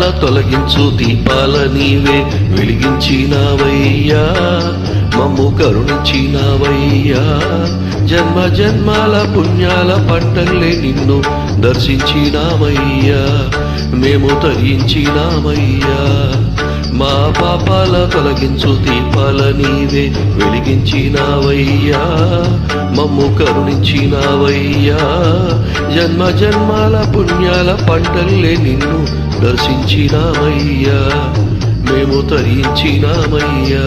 తొలగించు దీపాల నీవే వెలిగించినావయ్యా మమ్ము కరుణించినావయ్యా జన్మ జన్మాల పుణ్యాల పంటల్లే నిన్ను దర్శించినామయ్యా మేము తరించినామయ్యా మా పాపాల తొలగించు దీపాల నీవే వెలిగించినావయ్యా మమ్ము కరుణించినావయ్యా జన్మ జన్మాల పుణ్యాల పంటల్లే నిన్ను దర్శించినామయ్యా మేము తరించినామయ్యా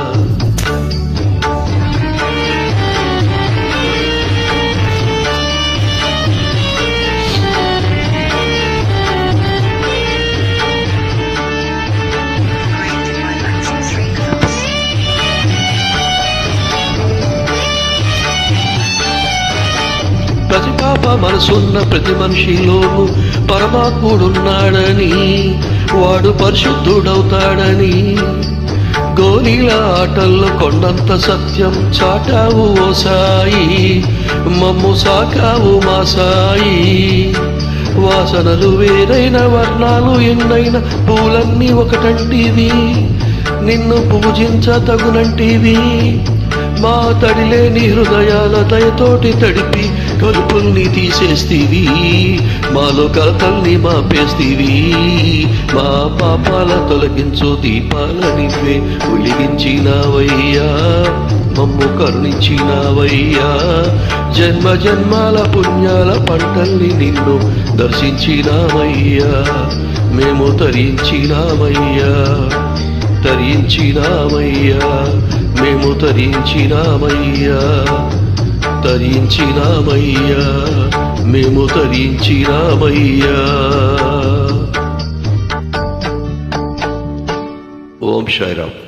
Granted my access records. ప్రతి పాప మనసున్న ప్రతి మనిషిలోను పరమాత్ముడున్నాడని వాడు పరిశుద్ధుడవుతాడని గోలీల ఆటల్లో కొండంత సత్యం చాటావు ఓ సాయి మమ్ము సాకావు మా సాయి వాసనలు వేరైన వర్ణాలు ఎన్నైన పూలన్నీ ఒకటంటివి నిన్ను పూజించతగునంటివి మా తడిలేని హృదయాల దయతోటి తడిపి కలుపుల్ని తీసేస్తీవి మాలో కలతల్ని మాపేస్తీవి మా పాపాల తొలగించు దీపాల నివ్వే వెలిగించినావయ్యా మమ్ము కరుణించినావయ్యా జన్మ జన్మాల పుణ్యాల పంటల్ని నిన్ను దర్శించినామయ్యా మేము తరించినామయ్యా తరించినామయ్యా మేము తరించినామయ్యా తరించినామయ్యా మేము తరించినామయ్యా ఓం సాయిరామ్